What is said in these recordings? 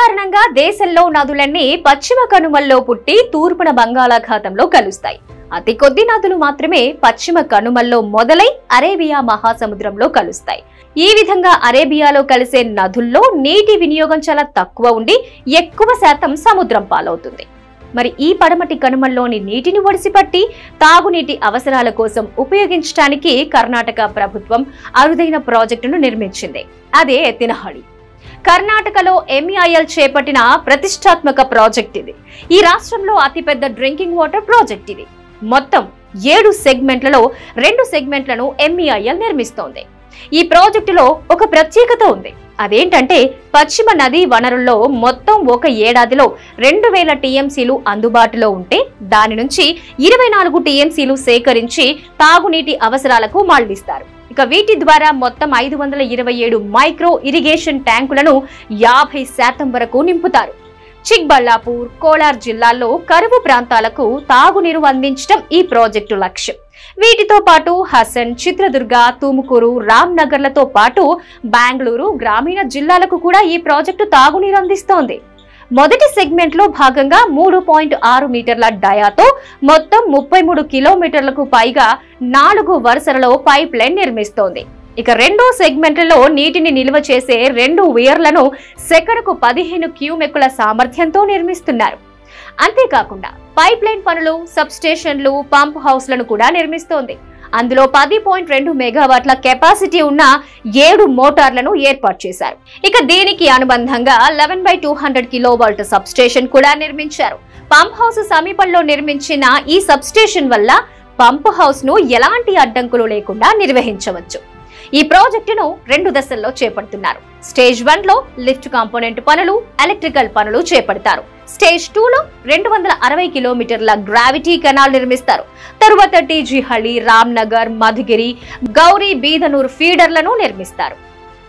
సాధారణంగా దేశంలో నదులన్నీ పశ్చిమ కనుమల్లో పుట్టి తూర్పున బంగాళాఖాతంలో కలుస్తాయి అతి కొద్ది నదులు మాత్రమే పశ్చిమ కనుమల్లో మొదలై అరేబియా మహాసముద్రంలో కలుస్తాయి ఈ విధంగా అరేబియాలో కలిసే నదుల్లో నీటి వినియోగం చాలా తక్కువ ఉండి ఎక్కువ శాతం సముద్రం పాలవుతుంది మరి ఈ పడమటి కనుమల్లోని నీటిని ఒడిసిపట్టి తాగునీటి అవసరాల కోసం ఉపయోగించడానికి కర్ణాటక ప్రభుత్వం అరుదైన ప్రాజెక్టును నిర్మించింది అదే ఎత్తినహళి కర్ణాటకలో ఎంఈఐఎల్ చేపట్టిన ప్రతిష్టాత్మక ప్రాజెక్ట్ ఇది ఈ రాష్ట్రంలో అతిపెద్ద డ్రింకింగ్ వాటర్ ప్రాజెక్ట్ ఇది మొత్తం ఏడు సెగ్మెంట్లలో రెండు సెగ్మెంట్లను ఎంఈఐఎల్ నిర్మిస్తోంది ఈ ప్రాజెక్టులో ఒక ప్రత్యేకత ఉంది అదేంటంటే పశ్చిమ నదీ వనరుల్లో మొత్తం ఒక ఏడాదిలో రెండు వేల టీఎంసీలు అందుబాటులో ఉంటే దాని నుంచి ఇరవై నాలుగు టీఎంసీలు సేకరించి తాగునీటి అవసరాలకు మళ్లిస్తారు ఇక వీటి ద్వారా మొత్తం ఐదు వందల ఇరవై ఏడు మైక్రో ఇరిగేషన్ ట్యాంకులను యాభై శాతం వరకు నింపుతారు చిక్బళ్ళాపూర్ కోలార్ జిల్లాల్లో కరువు ప్రాంతాలకు తాగునీరు అందించడం ఈ ప్రాజెక్టు లక్ష్యం వీటితో పాటు హసన్ చిత్రదుర్గ తుముకూరు రామ్నగర్లతో పాటు బెంగళూరు గ్రామీణ జిల్లాలకు కూడా ఈ ప్రాజెక్టు తాగునీరు అందిస్తోంది మొదటి సెగ్మెంట్ లో భాగంగా మూడు పాయింట్ ఆరు మీటర్ల డయాతో మొత్తం ముప్పై మూడు కిలోమీటర్లకు పైగా నాలుగు వరుసలలో పైప్ లైన్ నిర్మిస్తోంది ఇక రెండో సెగ్మెంట్లలో నీటిని నిల్వ చేసే రెండు ఉయర్లను సెకనుకు పదిహేను క్యూమెక్కుల సామర్థ్యంతో నిర్మిస్తున్నారు అంతేకాకుండా పైప్ లైన్ పనులు సబ్ స్టేషన్లు పంప్ హౌస్లను కూడా నిర్మిస్తోంది అందులో పది పాయింట్ రెండు మెగావాట్ల కెపాసిటీ ఉన్న ఏడు మోటార్లను ఏర్పాటు చేశారు ఇక దీనికి అనుబంధంగా eleven by two hundred kilovolt sub station కూడా నిర్మించారు పంప్ హౌస్ సమీపంలో నిర్మించిన ఈ సబ్ స్టేషన్ వల్ల పంప్ హౌస్ ను ఎలాంటి అడ్డంకులు లేకుండా నిర్వహించవచ్చు ఈ ప్రాజెక్టును రెండు దశల్లో చేపడుతున్నారు స్టేజ్ వన్ లో లిఫ్ట్ కాంపోనెంట్ పనులు ఎలక్ట్రికల్ పనులు చేపడతారు స్టేజ్ టూ లో రెండు వందల అరవై కిలోమీటర్ల గ్రావిటీ కెనాల్ నిర్మిస్తారు తరువాత టీజీహಳ್ಳಿ రామ్నగర్ మధుగిరి గౌరీ బీదనూర్ ఫీడర్లను నిర్మిస్తారు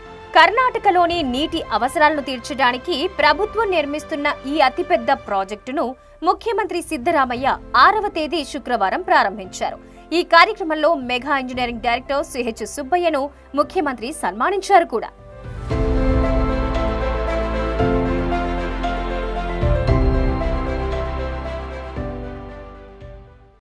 కర్ణాటకలోని నీటి అవసరాలను తీర్చడానికి ప్రభుత్వం నిర్మిస్తున్న ఈ అతిపెద్ద ప్రాజెక్టును ముఖ్యమంత్రి సిద్ధరామయ్య ఆరవ తేదీ శుక్రవారం ప్రారంభించారు ఈ కార్యక్రమంలో మెగా ఇంజనీరింగ్ డైరెక్టర్ సిహెచ్ సుబ్బయ్యను ముఖ్యమంత్రి సన్మానించారు కూడా